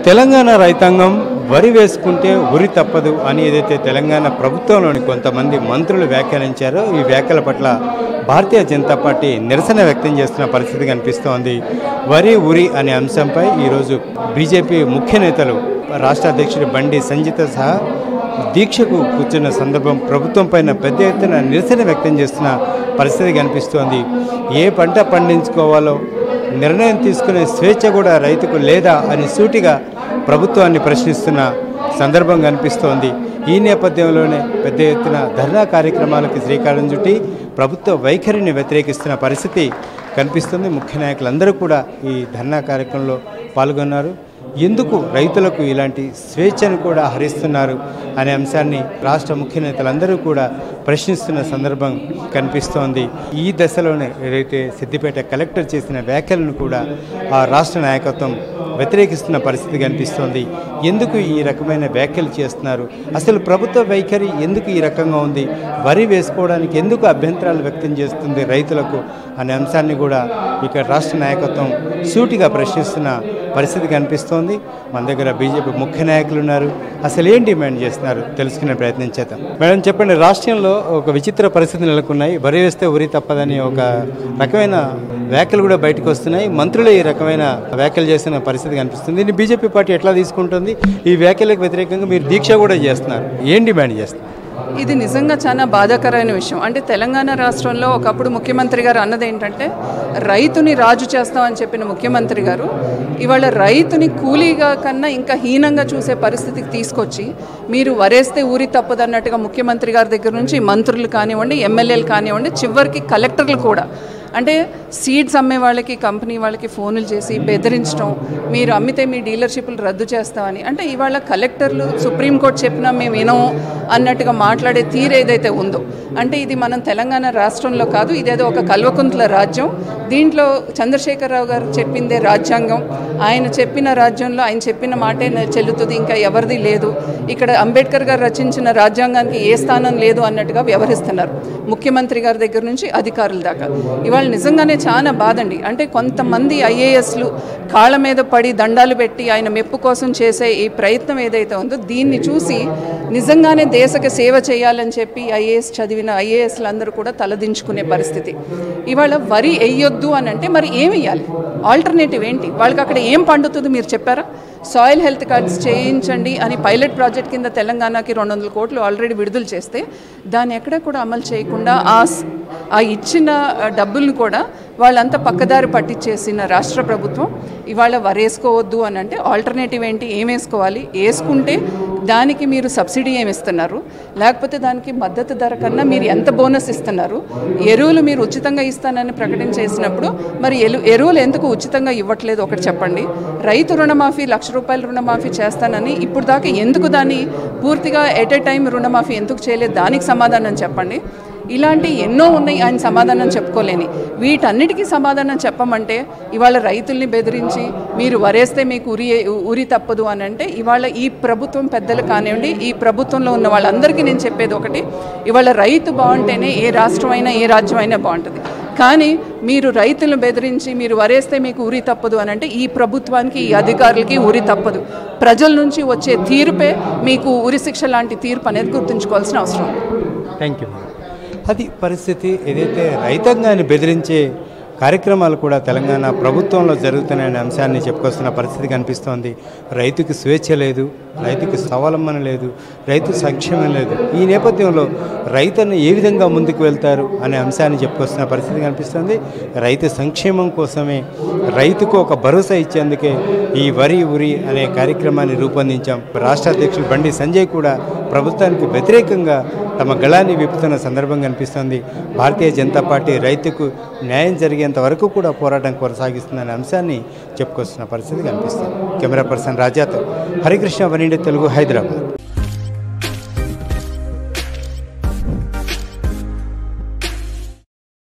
తెలంగాణ రైతాంగం వరి వేసుకుంటే ఉరి తప్పదు అని ఏదైతే తెలంగాణ ప్రభుత్వంలోని కొంతమంది మంత్రులు వ్యాఖ్యానించారో ఈ వ్యాఖ్యల పట్ల భారతీయ జనతా పార్టీ నిరసన వ్యక్తం చేస్తున్న పరిస్థితి కనిపిస్తోంది వరి ఉరి అనే అంశంపై ఈరోజు బీజేపీ ముఖ్య నేతలు రాష్ట్ర అధ్యక్షుడు బండి సంజిత సహా దీక్షకు కూర్చున్న సందర్భం ప్రభుత్వం పైన పెద్ద ఎత్తున నిరసన వ్యక్తం చేస్తున్న పరిస్థితి కనిపిస్తోంది ఏ పంట పండించుకోవాలో నిర్ణయం తీసుకునే స్వేచ్ఛ కూడా రైతుకు లేదా అని సూటిగా ప్రభుత్వాన్ని ప్రశ్నిస్తున్న సందర్భం కనిపిస్తోంది ఈ నేపథ్యంలోనే పెద్ద ఎత్తున ధర్నా కార్యక్రమాలకు శ్రీకారం చుట్టి ప్రభుత్వ వైఖరిని వ్యతిరేకిస్తున్న పరిస్థితి కనిపిస్తుంది ముఖ్య నాయకులందరూ కూడా ఈ ధర్నా కార్యక్రమంలో పాల్గొన్నారు ఎందుకు రైతులకు ఇలాంటి స్వేచ్ఛను కూడా హరిస్తున్నారు అనే అంశాన్ని రాష్ట్ర ముఖ్య నేతలందరూ కూడా ప్రశ్నిస్తున్న సందర్భం కనిపిస్తోంది ఈ దశలోనే ఏదైతే సిద్దిపేట కలెక్టర్ చేసిన వ్యాఖ్యలను కూడా ఆ రాష్ట్ర నాయకత్వం వ్యతిరేకిస్తున్న పరిస్థితి కనిపిస్తోంది ఎందుకు ఈ రకమైన వ్యాఖ్యలు చేస్తున్నారు అసలు ప్రభుత్వ వైఖరి ఎందుకు ఈ రకంగా ఉంది వరి వేసుకోవడానికి ఎందుకు అభ్యంతరాలు వ్యక్తం చేస్తుంది రైతులకు అనే అంశాన్ని కూడా ఇక్కడ రాష్ట్ర నాయకత్వం సూటిగా ప్రశ్నిస్తున్న పరిస్థితి కనిపిస్తోంది మన దగ్గర బీజేపీ ముఖ్య నాయకులు ఉన్నారు అసలు ఏం డిమాండ్ చేస్తున్నారు తెలుసుకునే ప్రయత్నం చేద్దాం మేడం చెప్పండి రాష్ట్రంలో ఒక విచిత్ర పరిస్థితి నెలకొన్నాయి వరి వేస్తే ఉరి తప్పదని ఒక రకమైన వ్యాఖ్యలు కూడా బయటకు వస్తున్నాయి మంత్రులు ఈ రకమైన వ్యాఖ్యలు చేస్తున్న పరిస్థితి కనిపిస్తుంది దీన్ని బీజేపీ పార్టీ ఎట్లా తీసుకుంటుంది ఈ వ్యాఖ్యలకు వ్యతిరేకంగా మీరు దీక్ష కూడా చేస్తున్నారు ఏం డిమాండ్ చేస్తున్నారు ఇది నిజంగా చాలా బాధాకరమైన విషయం అంటే తెలంగాణ రాష్ట్రంలో ఒకప్పుడు ముఖ్యమంత్రి గారు అన్నది ఏంటంటే రైతుని రాజు చేస్తామని చెప్పిన ముఖ్యమంత్రి గారు ఇవాళ రైతుని కూలీగా కన్నా ఇంకా హీనంగా చూసే పరిస్థితికి తీసుకొచ్చి మీరు వరేస్తే ఊరి తప్పదన్నట్టుగా ముఖ్యమంత్రి గారి దగ్గర నుంచి మంత్రులు కానివ్వండి ఎమ్మెల్యేలు కానివ్వండి చివరికి కలెక్టర్లు కూడా అంటే సీడ్స్ అమ్మే వాళ్ళకి కంపెనీ వాళ్ళకి ఫోన్లు చేసి బెదిరించడం మీరు అమ్మితే మీ డీలర్షిప్లు రద్దు చేస్తామని అంటే ఇవాళ కలెక్టర్లు సుప్రీంకోర్టు చెప్పినా మేము వినము అన్నట్టుగా మాట్లాడే తీరు ఏదైతే ఉందో అంటే ఇది మనం తెలంగాణ రాష్ట్రంలో కాదు ఇదేదో ఒక కల్వకుంట్ల రాజ్యం దీంట్లో చంద్రశేఖరరావు గారు చెప్పిందే రాజ్యాంగం ఆయన చెప్పిన రాజ్యంలో ఆయన చెప్పిన మాటే నే- చెల్లుతుంది ఇంకా ఎవరిది లేదు ఇక్కడ అంబేద్కర్ గారు రచించిన రాజ్యాంగానికి ఏ స్థానం లేదు అన్నట్టుగా వ్యవహరిస్తున్నారు ముఖ్యమంత్రి గారి దగ్గర నుంచి అధికారుల దాకా ఇవాళ నిజంగానే చాలా బాధండి అంటే కొంతమంది ఐఏఎస్లు కాళ్ళ మీద పడి దండాలు పెట్టి ఆయన మెప్పు కోసం చేసే ఈ ప్రయత్నం ఏదైతే ఉందో దీన్ని చూసి నిజంగానే దేశకి సేవ చేయాలని చెప్పి ఐఏఎస్ చదివిన ఐఏఎస్లు అందరూ కూడా తలదించుకునే పరిస్థితి ఇవాళ వరి వేయొద్దు అని అంటే మరి ఏం వేయాలి ఆల్టర్నేటివ్ ఏంటి వాళ్ళకి అక్కడ ఏం పండుతుంది మీరు చెప్పారా సాయిల్ హెల్త్ కార్డ్స్ చేయించండి అని పైలట్ ప్రాజెక్ట్ కింద తెలంగాణకి రెండు వందల కోట్లు ఆల్రెడీ విడుదల చేస్తే దాన్ని ఎక్కడ కూడా అమలు చేయకుండా ఆ స్- ఆ ఇచ్చిన ఆ, డబ్బుల్ని కూడా వాళ్ళంతా పక్కదారి పట్టించేసిన రాష్ట్ర ప్రభుత్వం ఇవాళ వరేసుకోవద్దు అని అంటే ఆల్టర్నేటివ్ ఏంటి ఏం వేసుకోవాలి వేసుకుంటే దానికి మీరు సబ్సిడీ ఏమి ఇస్తున్నారు లేకపోతే దానికి మద్దతు ధర కన్నా మీరు ఎంత బోనస్ ఇస్తున్నారు ఎరువులు మీరు ఉచితంగా ఇస్తానని ప్రకటన చేసినప్పుడు మరి ఎలు ఎరువులు ఎందుకు ఉచితంగా ఇవ్వట్లేదు ఒకటి చెప్పండి రైతు రుణమాఫీ లక్ష రూపాయల రుణమాఫీ చేస్తానని ఇప్పుడు దాకా ఎందుకు దాన్ని పూర్తిగా ఎట్ ఏ టైం రుణమాఫీ ఎందుకు చేయలేదు దానికి సమాధానం చెప్పండి ఇలాంటి ఎన్నో ఉన్నాయి ఆయన సమాధానం చెప్పుకోలేని వీటన్నిటికీ సమాధానం చెప్పమంటే ఇవాళ రైతుల్ని బెదిరించి మీరు వరేస్తే మీకు ఉరి ఉరి తప్పదు అని అంటే ఇవాళ ఈ ప్రభుత్వం పెద్దలు కానివ్వండి ఈ ప్రభుత్వంలో ఉన్న వాళ్ళందరికీ నేను చెప్పేది ఒకటి ఇవాళ రైతు బాగుంటేనే ఏ రాష్ట్రం అయినా ఏ రాజ్యం అయినా బాగుంటుంది కానీ మీరు రైతులను బెదిరించి మీరు వరేస్తే మీకు ఉరి తప్పదు అని అంటే ఈ ప్రభుత్వానికి ఈ అధికారులకి ఉరి తప్పదు ప్రజల నుంచి వచ్చే తీర్పే మీకు ఉరి శిక్ష లాంటి తీర్పు అనేది గుర్తుంచుకోవాల్సిన అవసరం ఉంది థ్యాంక్ యూ అది పరిస్థితి ఏదైతే రైతాంగాన్ని బెదిరించే కార్యక్రమాలు కూడా తెలంగాణ ప్రభుత్వంలో జరుగుతున్నాయనే అంశాన్ని చెప్పుకొస్తున్న పరిస్థితి కనిపిస్తోంది రైతుకి స్వేచ్ఛ లేదు రైతుకి స్వావలంబన లేదు రైతు సంక్షేమం లేదు ఈ నేపథ్యంలో రైతును ఏ విధంగా ముందుకు వెళ్తారు అనే అంశాన్ని చెప్పుకొస్తున్న పరిస్థితి కనిపిస్తుంది రైతు సంక్షేమం కోసమే రైతుకు ఒక భరోసా ఇచ్చేందుకే ఈ వరి ఉరి అనే కార్యక్రమాన్ని రూపొందించాం రాష్ట్ర అధ్యక్షులు బండి సంజయ్ కూడా ప్రభుత్వానికి వ్యతిరేకంగా తమ గళాన్ని విప్పుతున్న సందర్భం కనిపిస్తోంది భారతీయ జనతా పార్టీ రైతుకు న్యాయం జరిగేంత వరకు కూడా పోరాటం కొనసాగిస్తుందనే అంశాన్ని చెప్పుకొస్తున్న పరిస్థితి కనిపిస్తుంది కెమెరా పర్సన్ రాజాతో హరికృష్ణ వనిండి తెలుగు హైదరాబాద్